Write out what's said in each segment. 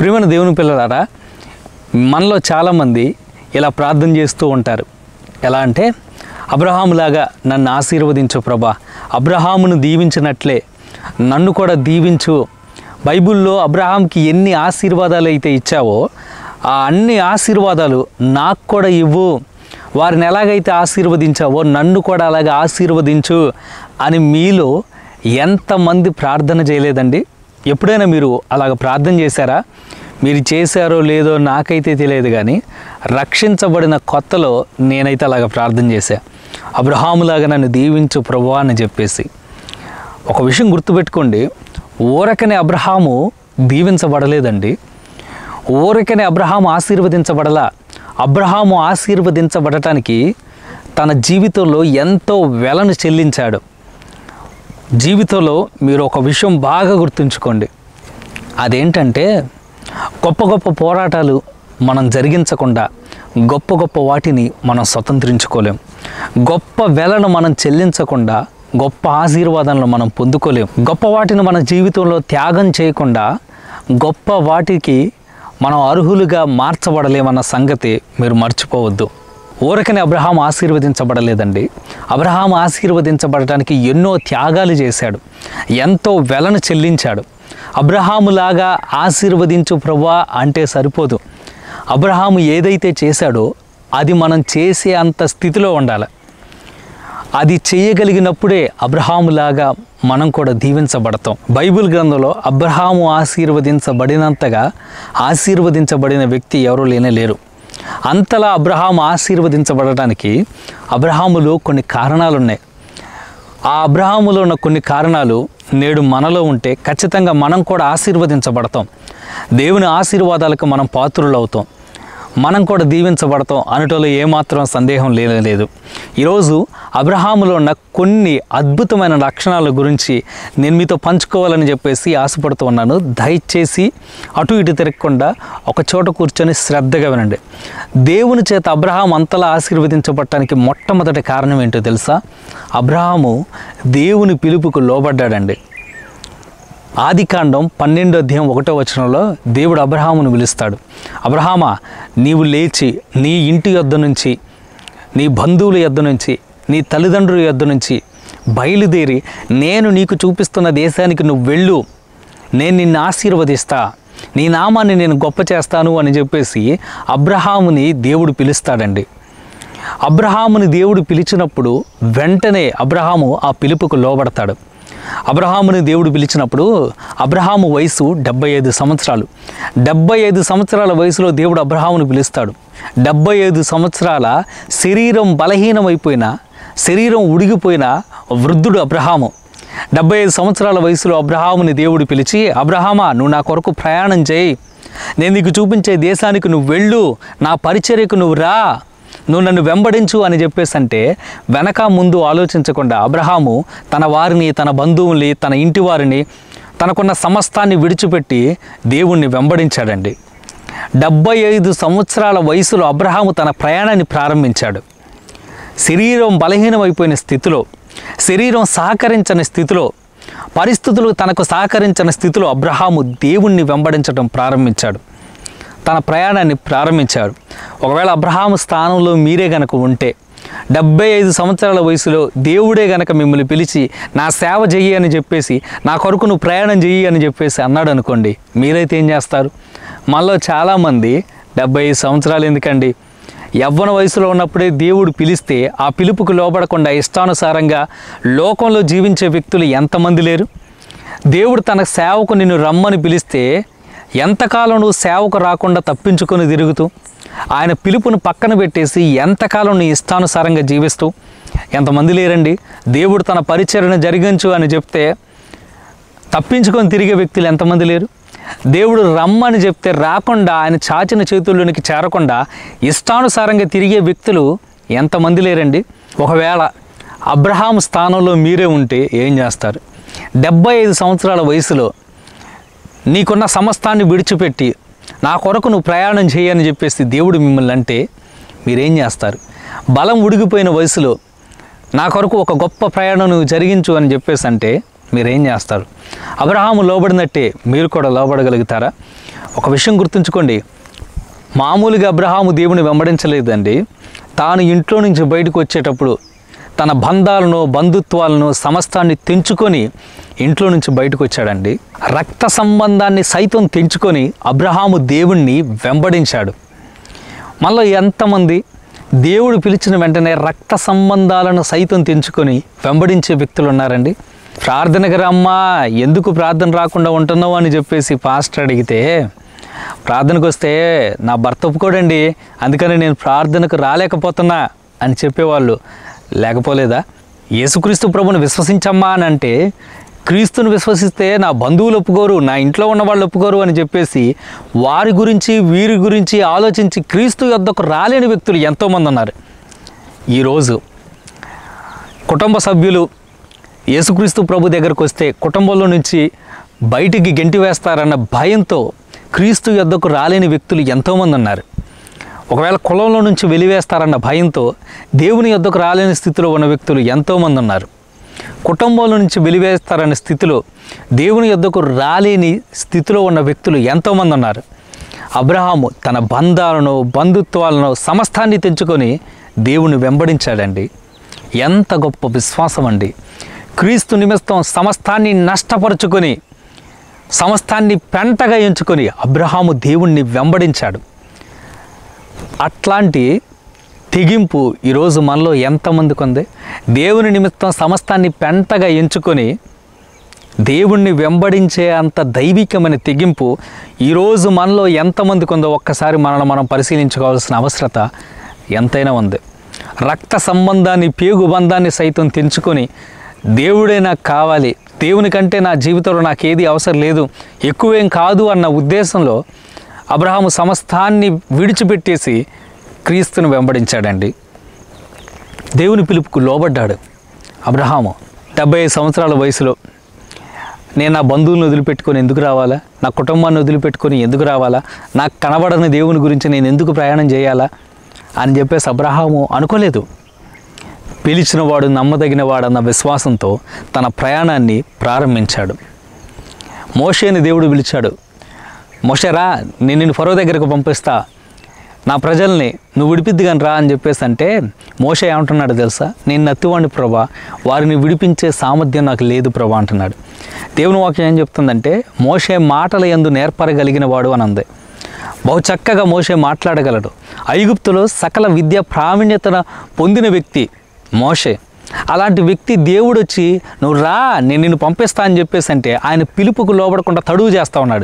ప్రియమైన దేవుని పిల్లలారా మనలో చాలామంది ఇలా ప్రార్థన చేస్తూ ఉంటారు ఎలా అంటే అబ్రహాములాగా నన్ను ఆశీర్వదించు ప్రభా అబ్రహామును దీవించినట్లే నన్ను కూడా దీవించు బైబిల్లో అబ్రహాంకి ఎన్ని ఆశీర్వాదాలు అయితే ఇచ్చావో ఆ అన్ని ఆశీర్వాదాలు నాకు కూడా ఇవ్వు వారిని ఎలాగైతే ఆశీర్వదించావో నన్ను కూడా అలాగే ఆశీర్వదించు అని మీలో ఎంతమంది ప్రార్థన చేయలేదండి ఎప్పుడైనా మీరు అలాగ ప్రార్థన చేశారా మీరు చేశారో లేదో నాకైతే తెలియదు కానీ రక్షించబడిన కొత్తలో నేనైతే అలాగ ప్రార్థన చేశా అబ్రహాములాగా నన్ను దీవించు ప్రభు అని చెప్పేసి ఒక విషయం గుర్తుపెట్టుకోండి ఊరకనే అబ్రహాము దీవించబడలేదండి ఊరికనే అబ్రహాము ఆశీర్వదించబడలా అబ్రహాము ఆశీర్వదించబడటానికి తన జీవితంలో ఎంతో వెలను చెల్లించాడు జీవితంలో మీరు ఒక విషయం బాగా గుర్తుంచుకోండి అదేంటంటే గొప్ప గొప్ప పోరాటాలు మనం జరిగించకుండా గొప్ప గొప్ప వాటిని మనం స్వతంత్రించుకోలేం గొప్ప వెలను మనం చెల్లించకుండా గొప్ప ఆశీర్వాదాలను మనం పొందుకోలేం గొప్ప వాటిని మన జీవితంలో త్యాగం చేయకుండా గొప్ప వాటికి మనం అర్హులుగా మార్చబడలేమన్న సంగతి మీరు మర్చిపోవద్దు ఊరకనే అబ్రహాం ఆశీర్వదించబడలేదండి అబ్రహాం ఆశీర్వదించబడటానికి ఎన్నో త్యాగాలు చేశాడు ఎంతో వెలను చెల్లించాడు అబ్రహాములాగా ఆశీర్వదించు ప్రభా అంటే సరిపోదు అబ్రహాము ఏదైతే చేశాడో అది మనం చేసే అంత స్థితిలో ఉండాలి అది చేయగలిగినప్పుడే అబ్రహాములాగా మనం కూడా దీవించబడతాం బైబిల్ గ్రంథంలో అబ్రహాము ఆశీర్వదించబడినంతగా ఆశీర్వదించబడిన వ్యక్తి ఎవరూ లేనే లేరు అంతలా అబ్రహాం ఆశీర్వదించబడటానికి అబ్రహాములో కొన్ని కారణాలు ఉన్నాయి ఆ అబ్రహాములో ఉన్న కొన్ని కారణాలు నేడు మనలో ఉంటే ఖచ్చితంగా మనం కూడా ఆశీర్వదించబడతాం దేవుని ఆశీర్వాదాలకు మనం పాత్రులు అవుతాం మనం కూడా దీవించబడతాం అనటంలో ఏమాత్రం సందేహం లేనే లేదు ఈరోజు అబ్రహాములో ఉన్న కొన్ని అద్భుతమైన లక్షణాల గురించి నేను మీతో పంచుకోవాలని చెప్పేసి ఆశపడుతూ ఉన్నాను దయచేసి అటు ఇటు తిరగకుండా ఒక చోట కూర్చొని శ్రద్ధగా వినండి దేవుని చేత అబ్రహాం అంతలా ఆశీర్వదించబడటానికి మొట్టమొదటి కారణం ఏంటో తెలుసా అబ్రహాము దేవుని పిలుపుకు లోబడ్డాడండి ఆదికాండం పన్నెండో అధ్యాయం ఒకటో వచనంలో దేవుడు అబ్రహామును పిలుస్తాడు అబ్రహామా నీవు లేచి నీ ఇంటి యొద్ద నుంచి నీ బంధువుల యొద్ద నుంచి నీ తల్లిదండ్రుల యొద్ద నుంచి బయలుదేరి నేను నీకు చూపిస్తున్న దేశానికి నువ్వు వెళ్ళు నేను నిన్ను ఆశీర్వదిస్తా నీ నామాన్ని నేను గొప్ప చేస్తాను అని చెప్పేసి అబ్రహాముని దేవుడు పిలుస్తాడండి అబ్రహాముని దేవుడు పిలిచినప్పుడు వెంటనే అబ్రహాము ఆ పిలుపుకు లోబడతాడు అబ్రహాముని దేవుడు పిలిచినప్పుడు అబ్రహాము వయసు డెబ్బై ఐదు సంవత్సరాలు డెబ్బై ఐదు సంవత్సరాల వయసులో దేవుడు అబ్రహామును పిలుస్తాడు డెబ్బై ఐదు సంవత్సరాల శరీరం బలహీనమైపోయిన శరీరం ఉడిగిపోయిన వృద్ధుడు అబ్రహాము డెబ్బై ఐదు సంవత్సరాల వయసులో అబ్రహాముని దేవుడు పిలిచి అబ్రహామా నువ్వు నా కొరకు ప్రయాణం చేయి నేను నీకు చూపించే దేశానికి నువ్వు వెళ్ళు నా పరిచర్యకు నువ్వు రా నువ్వు నన్ను వెంబడించు అని చెప్పేసి అంటే వెనక ముందు ఆలోచించకుండా అబ్రహాము తన వారిని తన బంధువుల్ని తన ఇంటి వారిని తనకున్న సమస్తాన్ని విడిచిపెట్టి దేవుణ్ణి వెంబడించాడండి డెబ్బై ఐదు సంవత్సరాల వయసులో అబ్రహాము తన ప్రయాణాన్ని ప్రారంభించాడు శరీరం బలహీనమైపోయిన స్థితిలో శరీరం సహకరించని స్థితిలో పరిస్థితులు తనకు సహకరించని స్థితిలో అబ్రహాము దేవుణ్ణి వెంబడించడం ప్రారంభించాడు తన ప్రయాణాన్ని ప్రారంభించాడు ఒకవేళ అబ్రహాము స్థానంలో మీరే గనక ఉంటే డెబ్బై ఐదు సంవత్సరాల వయసులో దేవుడే గనక మిమ్మల్ని పిలిచి నా సేవ చెయ్యి అని చెప్పేసి నా కొరకు నువ్వు ప్రయాణం చెయ్యి అని చెప్పేసి అన్నాడు అనుకోండి మీరైతే ఏం చేస్తారు మనలో చాలామంది డెబ్బై ఐదు సంవత్సరాలు ఎందుకండి యవ్వన వయసులో ఉన్నప్పుడే దేవుడు పిలిస్తే ఆ పిలుపుకు లోబడకుండా ఇష్టానుసారంగా లోకంలో జీవించే వ్యక్తులు ఎంతమంది లేరు దేవుడు తన సేవకు నిన్ను రమ్మని పిలిస్తే ఎంతకాలం నువ్వు సేవకు రాకుండా తప్పించుకొని తిరుగుతూ ఆయన పిలుపును పక్కన పెట్టేసి ఎంతకాలం నీ ఇష్టానుసారంగా జీవిస్తూ ఎంతమంది లేరండి దేవుడు తన పరిచరణ జరిగించు అని చెప్తే తప్పించుకొని తిరిగే వ్యక్తులు ఎంతమంది లేరు దేవుడు రమ్మని చెప్తే రాకుండా ఆయన చాచిన చేతుల్లోనికి చేరకుండా ఇష్టానుసారంగా తిరిగే వ్యక్తులు ఎంతమంది లేరండి ఒకవేళ అబ్రహాం స్థానంలో మీరే ఉంటే ఏం చేస్తారు డెబ్బై ఐదు సంవత్సరాల వయసులో నీకున్న సమస్తాన్ని విడిచిపెట్టి నా కొరకు నువ్వు ప్రయాణం చేయని చెప్పేసి దేవుడు మిమ్మల్ని అంటే మీరేం చేస్తారు బలం ఉడిగిపోయిన వయసులో నా కొరకు ఒక గొప్ప ప్రయాణం నువ్వు జరిగించు అని చెప్పేసి అంటే మీరేం చేస్తారు అబ్రహాము లోబడినట్టే మీరు కూడా లోబడగలుగుతారా ఒక విషయం గుర్తుంచుకోండి మామూలుగా అబ్రహాము దేవుని వెంబడించలేదండి తాను ఇంట్లో నుంచి బయటకు వచ్చేటప్పుడు తన బంధాలను బంధుత్వాలను సమస్తాన్ని తెంచుకొని ఇంట్లో నుంచి బయటకు వచ్చాడండి రక్త సంబంధాన్ని సైతం తెంచుకొని అబ్రహాము దేవుణ్ణి వెంబడించాడు మళ్ళీ ఎంతమంది దేవుడు పిలిచిన వెంటనే రక్త సంబంధాలను సైతం తెంచుకొని వెంబడించే వ్యక్తులు ఉన్నారండి ప్రార్థనకు రమ్మా ఎందుకు ప్రార్థన రాకుండా ఉంటున్నావు అని చెప్పేసి పాస్టర్ అడిగితే ప్రార్థనకు వస్తే నా భర్త ఒప్పుకోడండి అందుకని నేను ప్రార్థనకు రాలేకపోతున్నా అని చెప్పేవాళ్ళు లేకపోలేదా యేసుక్రీస్తు ప్రభుని విశ్వసించమ్మా అని అంటే క్రీస్తుని విశ్వసిస్తే నా బంధువులు ఒప్పుకోరు నా ఇంట్లో ఉన్న వాళ్ళు ఒప్పుకోరు అని చెప్పేసి వారి గురించి వీరి గురించి ఆలోచించి క్రీస్తు యొద్దకు రాలేని వ్యక్తులు ఎంతోమంది ఉన్నారు ఈరోజు కుటుంబ సభ్యులు యేసుక్రీస్తు ప్రభు దగ్గరకు వస్తే కుటుంబంలో నుంచి బయటికి గెంటి వేస్తారన్న భయంతో క్రీస్తు యొద్దకు రాలేని వ్యక్తులు ఎంతోమంది ఉన్నారు ఒకవేళ కులంలో నుంచి వెలివేస్తారన్న భయంతో దేవుని యొద్దకు రాలేని స్థితిలో ఉన్న వ్యక్తులు ఎంతోమంది ఉన్నారు కుటుంబంలో నుంచి వెలివేస్తారనే స్థితిలో దేవుని యొద్దకు రాలేని స్థితిలో ఉన్న వ్యక్తులు ఎంతోమంది ఉన్నారు అబ్రహాము తన బంధాలను బంధుత్వాలను సమస్తాన్ని తెంచుకొని దేవుని వెంబడించాడండి ఎంత గొప్ప విశ్వాసం అండి క్రీస్తు నిమిత్తం సమస్తాన్ని నష్టపరుచుకొని సమస్తాన్ని పెంటగా ఎంచుకొని అబ్రహాము దేవుణ్ణి వెంబడించాడు అట్లాంటి తెగింపు ఈరోజు మనలో ఎంతమందికి ఉంది దేవుని నిమిత్తం సమస్తాన్ని పెంటగా ఎంచుకొని దేవుణ్ణి వెంబడించే అంత దైవికమైన తెగింపు ఈరోజు మనలో ఎంతమందికి ఉందో ఒక్కసారి మనల్ని మనం పరిశీలించుకోవాల్సిన అవసరత ఎంతైనా ఉంది రక్త సంబంధాన్ని పేగు బంధాన్ని సైతం తెంచుకొని దేవుడే నాకు కావాలి దేవుని కంటే నా జీవితంలో నాకు ఏది అవసరం లేదు ఎక్కువేం కాదు అన్న ఉద్దేశంలో అబ్రహాము సమస్తాన్ని విడిచిపెట్టేసి క్రీస్తుని వెంబడించాడండి దేవుని పిలుపుకు లోబడ్డాడు అబ్రహాము డెబ్బై ఐదు సంవత్సరాల వయసులో నేను నా బంధువులను వదిలిపెట్టుకొని ఎందుకు రావాలా నా కుటుంబాన్ని వదిలిపెట్టుకొని ఎందుకు రావాలా నాకు కనబడని దేవుని గురించి నేను ఎందుకు ప్రయాణం చేయాలా అని చెప్పేసి అబ్రహాము అనుకోలేదు పిలిచినవాడు నమ్మదగినవాడన్న విశ్వాసంతో తన ప్రయాణాన్ని ప్రారంభించాడు మోషేని దేవుడు పిలిచాడు మోషేరా నేను నిన్ను ఫరో దగ్గరకు పంపిస్తా నా ప్రజల్ని నువ్వు విడిపిద్ది కానీ రా అని చెప్పేసి అంటే మోషే ఏమంటున్నాడు తెలుసా నేను నత్తివాడిని ప్రభా వారిని విడిపించే సామర్థ్యం నాకు లేదు ప్రభా అంటున్నాడు దేవుని వాక్యం ఏం చెప్తుందంటే మోషే మాటల ఎందు నేర్పరగలిగిన వాడు అని అంది బహు చక్కగా మోషే మాట్లాడగలడు ఐగుప్తులో సకల విద్య ప్రావీణ్యతను పొందిన వ్యక్తి మోషే అలాంటి వ్యక్తి దేవుడు వచ్చి నువ్వు రా నేను నిన్ను పంపిస్తా అని చెప్పేసి అంటే ఆయన పిలుపుకు లోబడకుండా తడువు చేస్తా ఉన్నాడు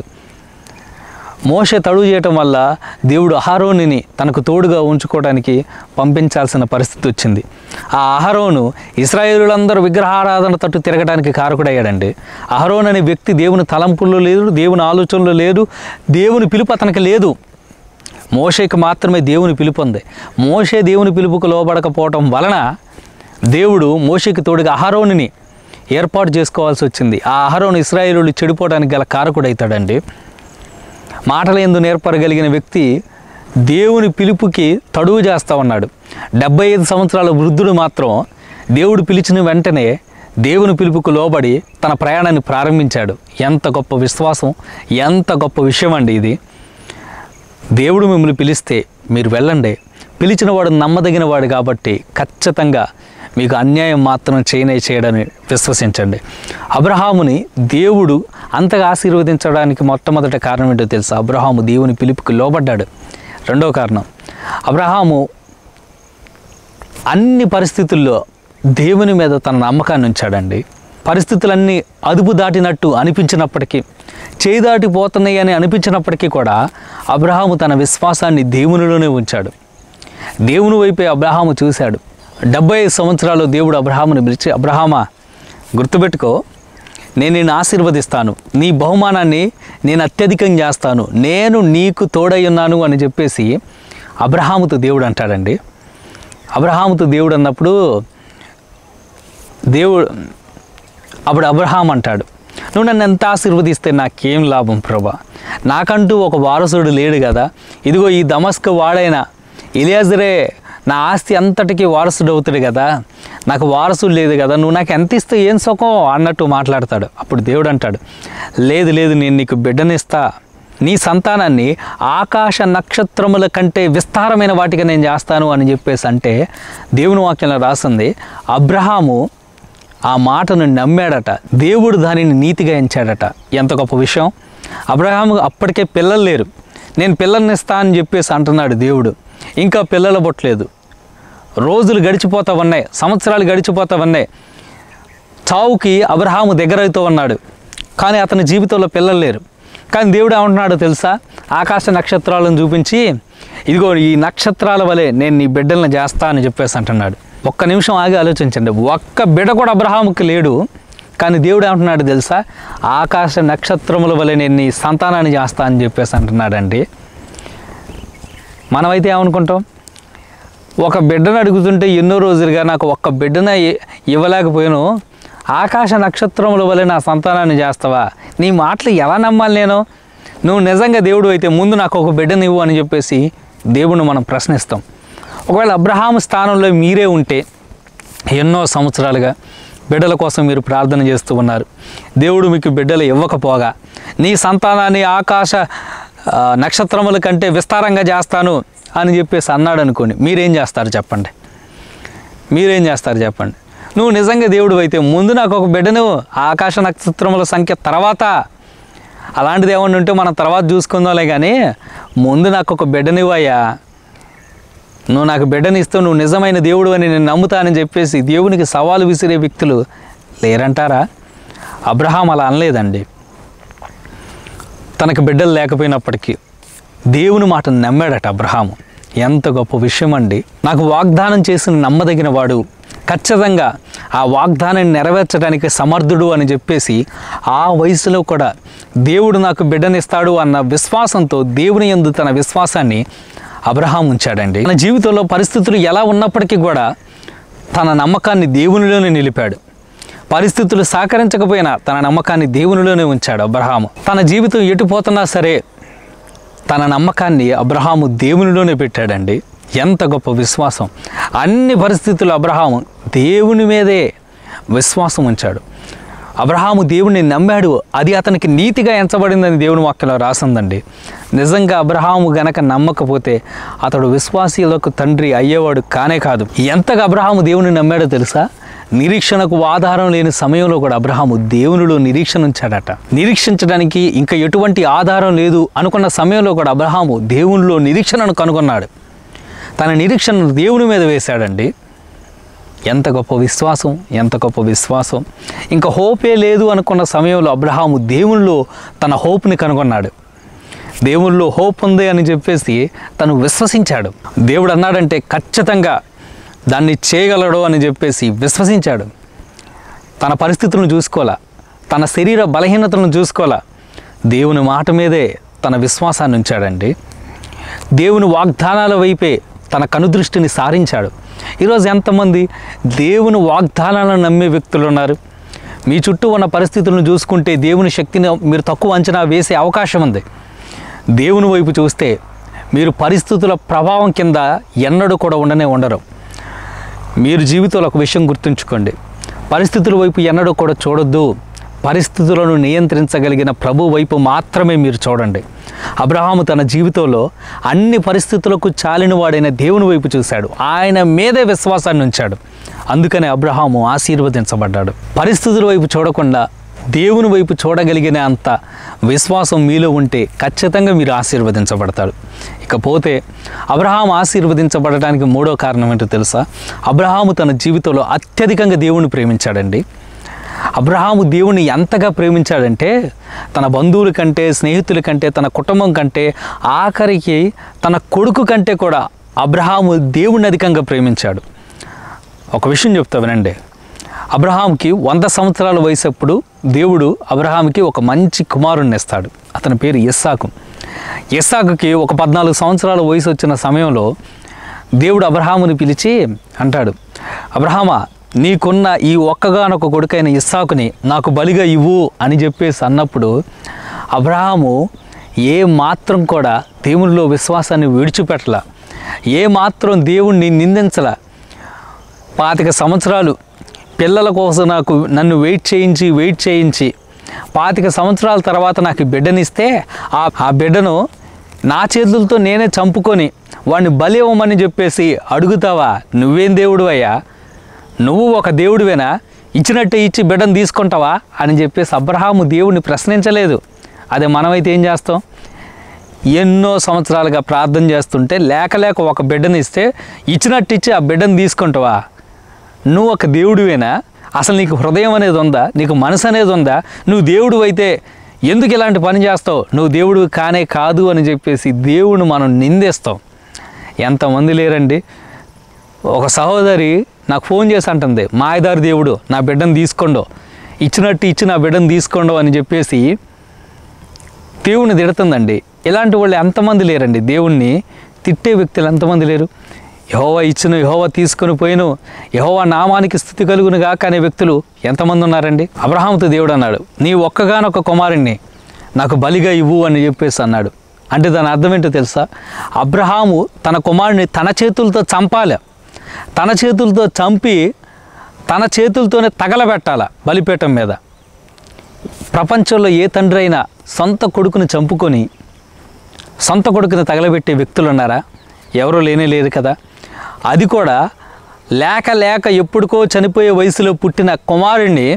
మోషే తడువు చేయటం వల్ల దేవుడు అహరోనిని తనకు తోడుగా ఉంచుకోవడానికి పంపించాల్సిన పరిస్థితి వచ్చింది ఆ అహరోను ఇస్రాయేలులందరూ విగ్రహారాధన తట్టు తిరగడానికి కారకుడయ్యాడండి అహరోన్ అనే వ్యక్తి దేవుని తలంపుల్లో లేదు దేవుని ఆలోచనలో లేదు దేవుని పిలుపు అతనికి లేదు మోషేకి మాత్రమే దేవుని పిలుపు ఉంది మోషే దేవుని పిలుపుకు లోబడకపోవటం వలన దేవుడు మోషేకి తోడుగా అహరోనిని ఏర్పాటు చేసుకోవాల్సి వచ్చింది ఆ అహరోను ఇస్రాయేలు చెడిపోవడానికి గల కారకుడవుతాడండి మాటల ఎందు నేర్పరగలిగిన వ్యక్తి దేవుని పిలుపుకి తడువు చేస్తూ ఉన్నాడు డెబ్బై ఐదు సంవత్సరాల వృద్ధుడు మాత్రం దేవుడు పిలిచిన వెంటనే దేవుని పిలుపుకు లోబడి తన ప్రయాణాన్ని ప్రారంభించాడు ఎంత గొప్ప విశ్వాసం ఎంత గొప్ప విషయం అండి ఇది దేవుడు మిమ్మల్ని పిలిస్తే మీరు వెళ్ళండి పిలిచిన వాడు నమ్మదగిన వాడు కాబట్టి ఖచ్చితంగా మీకు అన్యాయం మాత్రం చేయనే చేయడని విశ్వసించండి అబ్రహాముని దేవుడు అంతగా ఆశీర్వదించడానికి మొట్టమొదటి కారణం ఏంటో తెలుసా అబ్రహాము దేవుని పిలుపుకి లోబడ్డాడు రెండో కారణం అబ్రహాము అన్ని పరిస్థితుల్లో దేవుని మీద తన నమ్మకాన్ని ఉంచాడండి పరిస్థితులన్నీ అదుపు దాటినట్టు అనిపించినప్పటికీ చేయి దాటిపోతున్నాయి అని అనిపించినప్పటికీ కూడా అబ్రహాము తన విశ్వాసాన్ని దేవునిలోనే ఉంచాడు దేవుని వైపే అబ్రహాము చూశాడు డెబ్బై ఐదు సంవత్సరాలు దేవుడు అబ్రహాముని పిలిచి అబ్రహామా గుర్తుపెట్టుకో నేను నిన్ను ఆశీర్వదిస్తాను నీ బహుమానాన్ని నేను అత్యధికం చేస్తాను నేను నీకు తోడై ఉన్నాను అని చెప్పేసి అబ్రహాముతో దేవుడు అంటాడండి అబ్రహాముతో దేవుడు అన్నప్పుడు దేవుడు అప్పుడు అబ్రహాం అంటాడు నువ్వు నన్ను ఎంత ఆశీర్వదిస్తే నాకేం లాభం ప్రభా నాకంటూ ఒక వారసుడు లేడు కదా ఇదిగో ఈ దమస్క వాడైన ఇలియాజరే నా ఆస్తి అంతటికి వారసుడు అవుతాడు కదా నాకు వారసుడు లేదు కదా నువ్వు నాకు ఎంత ఇస్తే ఏం సుఖం అన్నట్టు మాట్లాడతాడు అప్పుడు దేవుడు అంటాడు లేదు లేదు నేను నీకు బిడ్డనిస్తా నీ సంతానాన్ని ఆకాశ నక్షత్రముల కంటే విస్తారమైన వాటిగా నేను చేస్తాను అని చెప్పేసి అంటే దేవుని వాక్యంలో రాసింది అబ్రహాము ఆ మాటను నమ్మాడట దేవుడు దానిని నీతిగా ఎంచాడట ఎంత గొప్ప విషయం అబ్రహాము అప్పటికే పిల్లలు లేరు నేను పిల్లల్ని ఇస్తా అని చెప్పేసి అంటున్నాడు దేవుడు ఇంకా పిల్లలు పుట్టలేదు రోజులు గడిచిపోతా ఉన్నాయి సంవత్సరాలు గడిచిపోతా ఉన్నాయి చావుకి అబ్రహాము దగ్గరవుతూ ఉన్నాడు కానీ అతని జీవితంలో పిల్లలు లేరు కానీ దేవుడు ఏమంటున్నాడో తెలుసా ఆకాశ నక్షత్రాలను చూపించి ఇదిగో ఈ నక్షత్రాల వలె నేను నీ బిడ్డలను చేస్తా అని చెప్పేసి అంటున్నాడు ఒక్క నిమిషం ఆగి ఆలోచించండి ఒక్క బిడ్డ కూడా అబ్రహాముకి లేడు కానీ దేవుడు ఏమంటున్నాడు తెలుసా ఆకాశ నక్షత్రముల వలె నేను నీ సంతానాన్ని చేస్తా అని చెప్పేసి అంటున్నాడండి మనమైతే ఏమనుకుంటాం ఒక బిడ్డను అడుగుతుంటే ఎన్నో రోజులుగా నాకు ఒక్క బిడ్డన ఇ- ఇవ్వలేకపోయాను ఆకాశ నక్షత్రముల వలె నా సంతానాన్ని చేస్తావా నీ మాటలు ఎలా నమ్మాలి నేను నువ్వు నిజంగా దేవుడు అయితే ముందు నాకు ఒక బిడ్డని ఇవ్వు అని చెప్పేసి దేవుణ్ణి మనం ప్రశ్నిస్తాం ఒకవేళ అబ్రహాం స్థానంలో మీరే ఉంటే ఎన్నో సంవత్సరాలుగా బిడ్డల కోసం మీరు ప్రార్థన చేస్తూ ఉన్నారు దేవుడు మీకు బిడ్డలు ఇవ్వకపోగా నీ సంతానాన్ని ఆకాశ ఆ, నక్షత్రముల కంటే విస్తారంగా చేస్తాను అని చెప్పేసి అన్నాడు అనుకోండి మీరేం చేస్తారు చెప్పండి మీరేం చేస్తారు చెప్పండి నువ్వు నిజంగా దేవుడు అయితే ముందు నాకు ఒక బిడ్డను ఆకాశ నక్షత్రముల సంఖ్య తర్వాత అలాంటిది ఏమన్నా ఉంటే మనం తర్వాత చూసుకుందాంలే కానీ ముందు నాకు ఒక బిడ్డనివ్వయ్యా నువ్వు నాకు బిడ్డని ఇస్తూ నువ్వు నిజమైన దేవుడు అని నేను నమ్ముతానని చెప్పేసి దేవునికి సవాలు విసిరే వ్యక్తులు లేరంటారా అబ్రహాం అలా అనలేదండి తనకు బిడ్డలు లేకపోయినప్పటికీ దేవుని మాటను నమ్మాడట అబ్రహాము ఎంత గొప్ప విషయం అండి నాకు వాగ్దానం చేసిన నమ్మదగిన వాడు ఖచ్చితంగా ఆ వాగ్దానాన్ని నెరవేర్చడానికి సమర్థుడు అని చెప్పేసి ఆ వయసులో కూడా దేవుడు నాకు బిడ్డనిస్తాడు అన్న విశ్వాసంతో దేవుని యందు తన విశ్వాసాన్ని అబ్రహాం ఉంచాడండి తన జీవితంలో పరిస్థితులు ఎలా ఉన్నప్పటికీ కూడా తన నమ్మకాన్ని దేవునిలోనే నిలిపాడు పరిస్థితులు సహకరించకపోయినా తన నమ్మకాన్ని దేవునిలోనే ఉంచాడు అబ్రహాము తన జీవితం ఎటుపోతున్నా సరే తన నమ్మకాన్ని అబ్రహాము దేవునిలోనే పెట్టాడండి ఎంత గొప్ప విశ్వాసం అన్ని పరిస్థితులు అబ్రహాము దేవుని మీదే విశ్వాసం ఉంచాడు అబ్రహాము దేవుణ్ణి నమ్మాడు అది అతనికి నీతిగా ఎంచబడిందని దేవుని వాక్యలో రాసిందండి నిజంగా అబ్రహాము గనక నమ్మకపోతే అతడు విశ్వాసీలకు తండ్రి అయ్యేవాడు కానే కాదు ఎంతగా అబ్రహాము దేవుని నమ్మాడో తెలుసా నిరీక్షణకు ఆధారం లేని సమయంలో కూడా అబ్రహాము దేవునిలో నిరీక్షణ ఉంచాడట నిరీక్షించడానికి ఇంకా ఎటువంటి ఆధారం లేదు అనుకున్న సమయంలో కూడా అబ్రహాము దేవునిలో నిరీక్షణను కనుగొన్నాడు తన నిరీక్షణను దేవుని మీద వేశాడండి ఎంత గొప్ప విశ్వాసం ఎంత గొప్ప విశ్వాసం ఇంకా హోపే లేదు అనుకున్న సమయంలో అబ్రహాము దేవునిలో తన హోప్ని కనుగొన్నాడు దేవునిలో హోప్ ఉంది అని చెప్పేసి తను విశ్వసించాడు దేవుడు అన్నాడంటే ఖచ్చితంగా దాన్ని చేయగలడు అని చెప్పేసి విశ్వసించాడు తన పరిస్థితులను చూసుకోవాలా తన శరీర బలహీనతలను చూసుకోవాలా దేవుని మాట మీదే తన విశ్వాసాన్ని ఉంచాడండి దేవుని వాగ్దానాల వైపే తన కనుదృష్టిని సారించాడు ఈరోజు ఎంతమంది దేవుని వాగ్దానాలను నమ్మే వ్యక్తులు ఉన్నారు మీ చుట్టూ ఉన్న పరిస్థితులను చూసుకుంటే దేవుని శక్తిని మీరు తక్కువ అంచనా వేసే అవకాశం ఉంది దేవుని వైపు చూస్తే మీరు పరిస్థితుల ప్రభావం కింద ఎన్నడూ కూడా ఉండనే ఉండరు మీరు జీవితంలో ఒక విషయం గుర్తుంచుకోండి పరిస్థితుల వైపు ఎన్నడూ కూడా చూడొద్దు పరిస్థితులను నియంత్రించగలిగిన ప్రభు వైపు మాత్రమే మీరు చూడండి అబ్రహాము తన జీవితంలో అన్ని పరిస్థితులకు చాలిన వాడైన దేవుని వైపు చూశాడు ఆయన మీదే విశ్వాసాన్ని ఉంచాడు అందుకనే అబ్రహాము ఆశీర్వదించబడ్డాడు పరిస్థితుల వైపు చూడకుండా దేవుని వైపు చూడగలిగిన అంత విశ్వాసం మీలో ఉంటే ఖచ్చితంగా మీరు ఆశీర్వదించబడతారు ఇకపోతే అబ్రహాం ఆశీర్వదించబడటానికి మూడో కారణం ఏంటో తెలుసా అబ్రహాము తన జీవితంలో అత్యధికంగా దేవుని ప్రేమించాడండి అబ్రహాము దేవుని ఎంతగా ప్రేమించాడంటే తన బంధువుల కంటే స్నేహితుల కంటే తన కుటుంబం కంటే ఆఖరికి తన కొడుకు కంటే కూడా అబ్రహాము దేవుని అధికంగా ప్రేమించాడు ఒక విషయం చెప్తా వినండి అబ్రహాంకి వంద సంవత్సరాల వయసు అప్పుడు దేవుడు అబ్రహాంకి ఒక మంచి కుమారుణ్ణి ఇస్తాడు అతని పేరు ఇస్సాకు ఇస్సాకుకి ఒక పద్నాలుగు సంవత్సరాల వయసు వచ్చిన సమయంలో దేవుడు అబ్రహాముని పిలిచి అంటాడు అబ్రహామా నీకున్న ఈ ఒక్కగానొక కొడుకైన ఇస్సాకుని నాకు బలిగా ఇవ్వు అని చెప్పేసి అన్నప్పుడు అబ్రహాము ఏ మాత్రం కూడా దేవునిలో విశ్వాసాన్ని విడిచిపెట్టల ఏ మాత్రం దేవుణ్ణి నిందించలా పాతిక సంవత్సరాలు పిల్లల కోసం నాకు నన్ను వెయిట్ చేయించి వెయిట్ చేయించి పాతిక సంవత్సరాల తర్వాత నాకు ఈ బిడ్డనిస్తే ఆ ఆ బిడ్డను నా చేతులతో నేనే చంపుకొని వాడిని బలి ఇవ్వమని చెప్పేసి అడుగుతావా నువ్వేం దేవుడు అయ్యా నువ్వు ఒక దేవుడివేనా ఇచ్చినట్టే ఇచ్చి బిడ్డను తీసుకుంటావా అని చెప్పేసి అబ్రహాము దేవుడిని ప్రశ్నించలేదు అదే మనమైతే ఏం చేస్తాం ఎన్నో సంవత్సరాలుగా ప్రార్థన చేస్తుంటే లేక లేక ఒక బిడ్డని ఇస్తే ఇచ్చినట్టు ఇచ్చి ఆ బిడ్డను తీసుకుంటావా నువ్వు ఒక దేవుడివేనా అసలు నీకు హృదయం అనేది ఉందా నీకు మనసు అనేది ఉందా నువ్వు దేవుడు అయితే ఎందుకు ఇలాంటి పని చేస్తావు నువ్వు దేవుడు కానే కాదు అని చెప్పేసి దేవుడిని మనం నిందిస్తాం ఎంతమంది లేరండి ఒక సహోదరి నాకు ఫోన్ చేసి అంటుంది మాయదారి దేవుడు నా బిడ్డను తీసుకోండు ఇచ్చినట్టు ఇచ్చి నా బిడ్డను తీసుకోండు అని చెప్పేసి దేవుణ్ణి తిడుతుందండి ఇలాంటి వాళ్ళు ఎంతమంది లేరండి దేవుణ్ణి తిట్టే వ్యక్తులు ఎంతమంది లేరు యహోవా ఇచ్చిన యహోవా తీసుకొని పోయిను యహోవా నామానికి స్థుతి కలుగును గాక అనే వ్యక్తులు ఎంతమంది ఉన్నారండి అబ్రహాముతో దేవుడు అన్నాడు నీ ఒక్కగానొక్క కుమారుణ్ణి నాకు బలిగా ఇవ్వు అని చెప్పేసి అన్నాడు అంటే దాని అర్థం ఏంటో తెలుసా అబ్రహాము తన కుమారుని తన చేతులతో చంపాలి తన చేతులతో చంపి తన చేతులతోనే తగలబెట్టాల బలిపీఠం మీద ప్రపంచంలో ఏ తండ్రి అయినా సొంత కొడుకుని చంపుకొని సొంత కొడుకుని తగలబెట్టే వ్యక్తులు ఉన్నారా ఎవరూ లేనే లేరు కదా అది కూడా లేక లేక ఎప్పుడుకో చనిపోయే వయసులో పుట్టిన కుమారుణ్ణి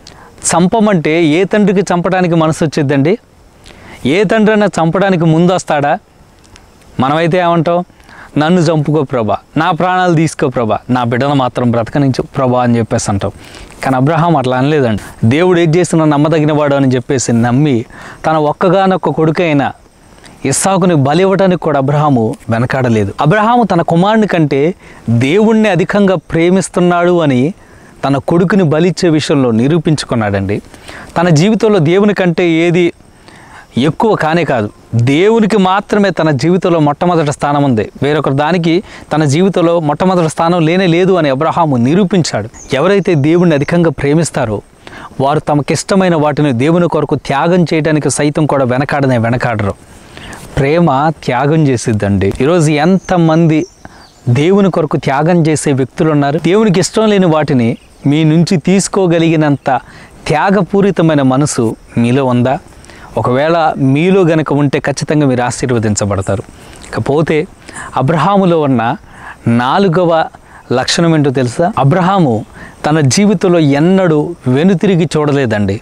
చంపమంటే ఏ తండ్రికి చంపడానికి మనసు వచ్చిద్దండి ఏ తండ్రి అయినా చంపడానికి ముందు వస్తాడా మనమైతే ఏమంటాం నన్ను చంపుకో ప్రభా నా ప్రాణాలు తీసుకో ప్రభా నా బిడ్డను మాత్రం బ్రతకనించు ప్రభా అని చెప్పేసి అంటాం కానీ అబ్రహాం అట్లా అనలేదండి దేవుడు ఏం చేస్తున్నా నమ్మదగిన వాడు అని చెప్పేసి నమ్మి తన ఒక్కగానొక్క కొడుకైన ఇస్సాకుని బలి ఇవ్వడానికి కూడా అబ్రహాము వెనకాడలేదు అబ్రహాము తన కుమారుని కంటే దేవుణ్ణి అధికంగా ప్రేమిస్తున్నాడు అని తన కొడుకుని బలిచ్చే విషయంలో నిరూపించుకున్నాడండి తన జీవితంలో దేవుని కంటే ఏది ఎక్కువ కానే కాదు దేవునికి మాత్రమే తన జీవితంలో మొట్టమొదటి స్థానం ఉంది వేరొకరి దానికి తన జీవితంలో మొట్టమొదటి స్థానం లేనే లేదు అని అబ్రహాము నిరూపించాడు ఎవరైతే దేవుణ్ణి అధికంగా ప్రేమిస్తారో వారు తమకిష్టమైన వాటిని దేవుని కొరకు త్యాగం చేయడానికి సైతం కూడా వెనకాడనే వెనకాడరు ప్రేమ త్యాగం చేసిద్దండి ఈరోజు ఎంతమంది దేవుని కొరకు త్యాగం చేసే వ్యక్తులు ఉన్నారు దేవునికి ఇష్టం లేని వాటిని మీ నుంచి తీసుకోగలిగినంత త్యాగపూరితమైన మనసు మీలో ఉందా ఒకవేళ మీలో గనక ఉంటే ఖచ్చితంగా మీరు ఆశీర్వదించబడతారు ఇకపోతే అబ్రహాములో ఉన్న నాలుగవ లక్షణం ఏంటో తెలుసా అబ్రహాము తన జీవితంలో ఎన్నడూ వెనుతిరిగి చూడలేదండి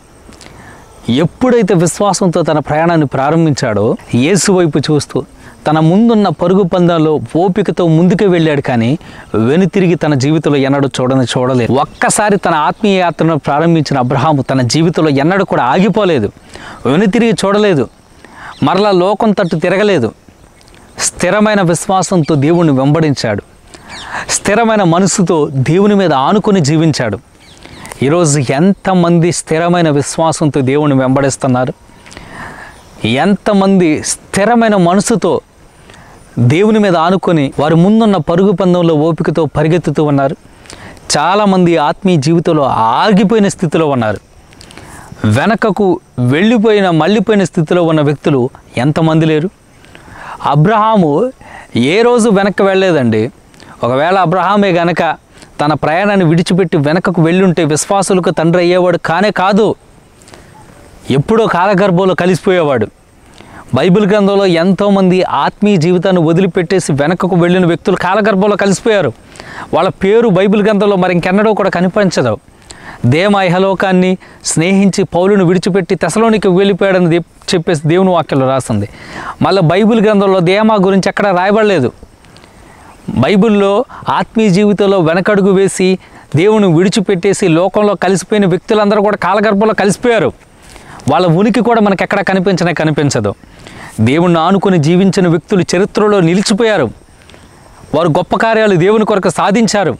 ఎప్పుడైతే విశ్వాసంతో తన ప్రయాణాన్ని ప్రారంభించాడో యేసు వైపు చూస్తూ తన ముందున్న పరుగు పందాల్లో ఓపికతో ముందుకు వెళ్ళాడు కానీ వెనుతిరిగి తన జీవితంలో ఎన్నడూ చూడని చూడలేదు ఒక్కసారి తన ఆత్మీయ యాత్రను ప్రారంభించిన అబ్రహాము తన జీవితంలో ఎన్నడూ కూడా ఆగిపోలేదు వెనుతిరిగి చూడలేదు మరలా లోకం తట్టు తిరగలేదు స్థిరమైన విశ్వాసంతో దేవుణ్ణి వెంబడించాడు స్థిరమైన మనసుతో దేవుని మీద ఆనుకొని జీవించాడు ఈరోజు ఎంతమంది స్థిరమైన విశ్వాసంతో దేవుణ్ణి వెంబడిస్తున్నారు ఎంతమంది స్థిరమైన మనసుతో దేవుని మీద ఆనుకొని వారి ముందున్న పరుగు పందెంలో ఓపికతో పరిగెత్తుతూ ఉన్నారు చాలామంది ఆత్మీయ జీవితంలో ఆగిపోయిన స్థితిలో ఉన్నారు వెనకకు వెళ్ళిపోయిన మళ్ళీపోయిన స్థితిలో ఉన్న వ్యక్తులు ఎంతమంది లేరు అబ్రహాము ఏ రోజు వెనక్కి వెళ్ళలేదండి ఒకవేళ అబ్రహామే గనక తన ప్రయాణాన్ని విడిచిపెట్టి వెనకకు వెళ్ళుంటే విశ్వాసులకు తండ్రి అయ్యేవాడు కానే కాదు ఎప్పుడో కాలగర్భంలో కలిసిపోయేవాడు బైబిల్ గ్రంథంలో ఎంతోమంది ఆత్మీయ జీవితాన్ని వదిలిపెట్టేసి వెనకకు వెళ్ళిన వ్యక్తులు కాలగర్భంలో కలిసిపోయారు వాళ్ళ పేరు బైబిల్ గ్రంథంలో మరి ఇంకెన్నడో కూడా కనిపించదు దేమ ఇహలోకాన్ని స్నేహించి పౌలును విడిచిపెట్టి తెసలోనికి వెళ్ళిపోయాడని దే- చెప్పేసి దేవుని వాక్యంలో రాస్తుంది మళ్ళీ బైబిల్ గ్రంథంలో దేమా గురించి ఎక్కడ రాయబడలేదు బైబిల్లో ఆత్మీయ జీవితంలో వెనకడుగు వేసి దేవుని విడిచిపెట్టేసి లోకంలో కలిసిపోయిన వ్యక్తులందరూ కూడా కాలగర్భంలో కలిసిపోయారు వాళ్ళ ఉనికి కూడా మనకు ఎక్కడ కనిపించనే కనిపించదు దేవుణ్ణి ఆనుకొని జీవించిన వ్యక్తులు చరిత్రలో నిలిచిపోయారు వారు గొప్ప కార్యాలు దేవుని కొరకు సాధించారు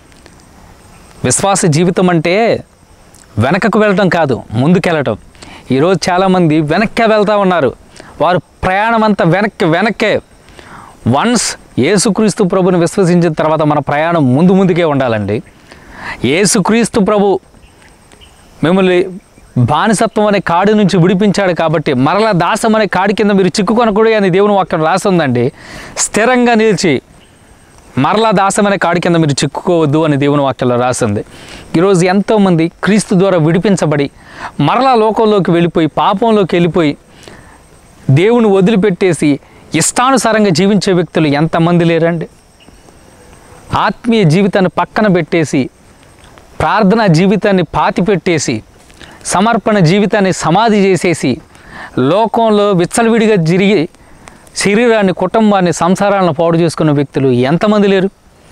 విశ్వాస జీవితం అంటే వెనకకు వెళ్ళటం కాదు ముందుకెళ్ళటం ఈరోజు చాలామంది వెనక్కే వెళ్తూ ఉన్నారు వారు ప్రయాణం అంతా వెనక్కి వెనక్కే వన్స్ యేసుక్రీస్తు ప్రభుని విశ్వసించిన తర్వాత మన ప్రయాణం ముందు ముందుకే ఉండాలండి యేసుక్రీస్తు ప్రభు మిమ్మల్ని బానిసత్వం అనే కాడి నుంచి విడిపించాడు కాబట్టి మరలా దాసం అనే కాడి కింద మీరు చిక్కుకొనకూడదు అని దేవుని వాక్యం రాసిందండి స్థిరంగా నిలిచి మరలా దాసమైన కాడి కింద మీరు చిక్కుకోవద్దు అని దేవుని వాక్యంలో రాసింది ఈరోజు ఎంతోమంది క్రీస్తు ద్వారా విడిపించబడి మరలా లోకంలోకి వెళ్ళిపోయి పాపంలోకి వెళ్ళిపోయి దేవుని వదిలిపెట్టేసి ఇష్టానుసారంగా జీవించే వ్యక్తులు ఎంతమంది లేరండి ఆత్మీయ జీవితాన్ని పక్కన పెట్టేసి ప్రార్థనా జీవితాన్ని పాతి పెట్టేసి సమర్పణ జీవితాన్ని సమాధి చేసేసి లోకంలో విచ్చలవిడిగా జరిగి శరీరాన్ని కుటుంబాన్ని సంసారాలను పాడు చేసుకున్న వ్యక్తులు ఎంతమంది లేరు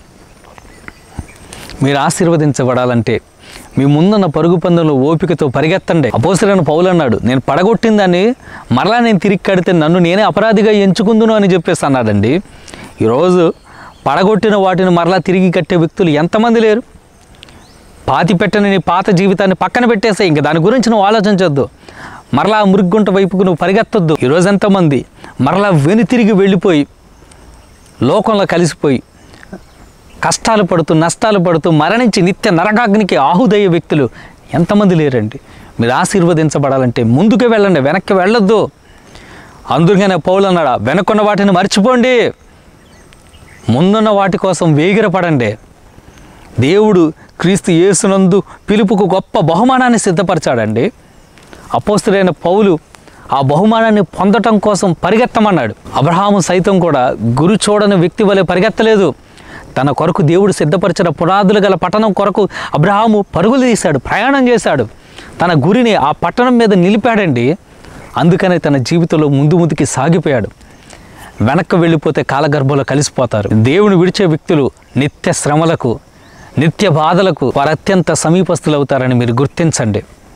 మీరు ఆశీర్వదించబడాలంటే మీ ముందున్న పరుగు పందెంలో ఓపికతో పరిగెత్తండి అపోసరైన పౌలు అన్నాడు నేను పడగొట్టిన దాన్ని మరలా నేను తిరిగి కడితే నన్ను నేనే అపరాధిగా ఎంచుకుందును అని చెప్పేసి అన్నాడండి ఈరోజు పడగొట్టిన వాటిని మరలా తిరిగి కట్టే వ్యక్తులు ఎంతమంది లేరు పాతి పెట్టని నీ పాత జీవితాన్ని పక్కన పెట్టేసే ఇంక దాని గురించి నువ్వు ఆలోచించొద్దు మరలా ఆ మురుగుంట వైపుకు నువ్వు పరిగెత్తొద్దు ఈరోజు ఎంతమంది మరలా వెనుతిరిగి వెళ్ళిపోయి లోకంలో కలిసిపోయి కష్టాలు పడుతూ నష్టాలు పడుతూ మరణించి నిత్య నరకాగ్నికి ఆహుదయ్యే వ్యక్తులు ఎంతమంది లేరండి మీరు ఆశీర్వదించబడాలంటే ముందుకు వెళ్ళండి వెనక్కి వెళ్ళొద్దు అందుకనే పౌలు అన్నాడా వెనక్కున్న వాటిని మర్చిపోండి ముందున్న వాటి కోసం వేగిరపడండి దేవుడు క్రీస్తు యేసునందు పిలుపుకు గొప్ప బహుమానాన్ని సిద్ధపరచాడండి అపోస్తుడైన పౌలు ఆ బహుమానాన్ని పొందటం కోసం పరిగెత్తమన్నాడు అబ్రహాము సైతం కూడా గురు చూడని వ్యక్తి వలె పరిగెత్తలేదు తన కొరకు దేవుడు సిద్ధపరిచిన పునాదులు గల పట్టణం కొరకు అబ్రహాము పరుగులు తీశాడు ప్రయాణం చేశాడు తన గురిని ఆ పట్టణం మీద నిలిపాడండి అందుకనే తన జీవితంలో ముందు ముందుకి సాగిపోయాడు వెనక్కి వెళ్ళిపోతే కాలగర్భంలో కలిసిపోతారు దేవుని విడిచే వ్యక్తులు నిత్య శ్రమలకు నిత్య బాధలకు వారు అత్యంత సమీపస్తులు అవుతారని మీరు గుర్తించండి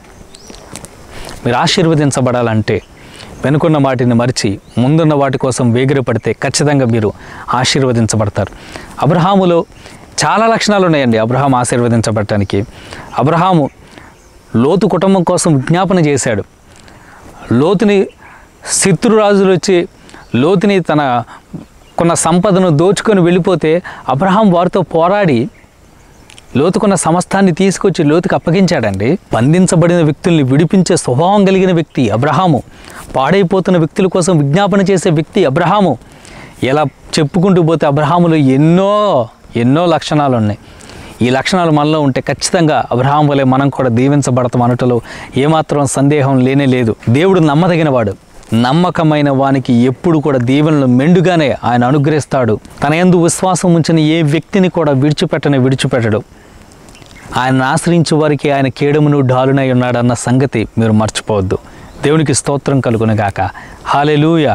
మీరు ఆశీర్వదించబడాలంటే వెనుకున్న వాటిని మరిచి ముందున్న వాటి కోసం వేగిరపడితే ఖచ్చితంగా మీరు ఆశీర్వదించబడతారు అబ్రహాములో చాలా లక్షణాలు ఉన్నాయండి అబ్రహాం ఆశీర్వదించబడటానికి అబ్రహాము లోతు కుటుంబం కోసం విజ్ఞాపన చేశాడు లోతుని శత్రురాజులు వచ్చి లోతుని తన కొన్న సంపదను దోచుకొని వెళ్ళిపోతే అబ్రహాం వారితో పోరాడి లోతుకున్న సమస్తాన్ని తీసుకొచ్చి లోతుకు అప్పగించాడండి బంధించబడిన వ్యక్తుల్ని విడిపించే స్వభావం కలిగిన వ్యక్తి అబ్రహాము పాడైపోతున్న వ్యక్తుల కోసం విజ్ఞాపన చేసే వ్యక్తి అబ్రహాము ఇలా చెప్పుకుంటూ పోతే అబ్రహాములో ఎన్నో ఎన్నో లక్షణాలు ఉన్నాయి ఈ లక్షణాలు మనలో ఉంటే ఖచ్చితంగా అబ్రహాం వలె మనం కూడా దీవించబడతాం అనటలో ఏమాత్రం సందేహం లేనే లేదు దేవుడు నమ్మదగినవాడు నమ్మకమైన వానికి ఎప్పుడు కూడా దీవెనలు మెండుగానే ఆయన అనుగ్రహిస్తాడు తన యందు విశ్వాసం ఉంచిన ఏ వ్యక్తిని కూడా విడిచిపెట్టని విడిచిపెట్టడు ఆయన ఆశ్రయించే వారికి ఆయన కేడమును డాలునై ఉన్నాడన్న సంగతి మీరు మర్చిపోవద్దు దేవునికి స్తోత్రం కలుగునగాక హాలెలూయ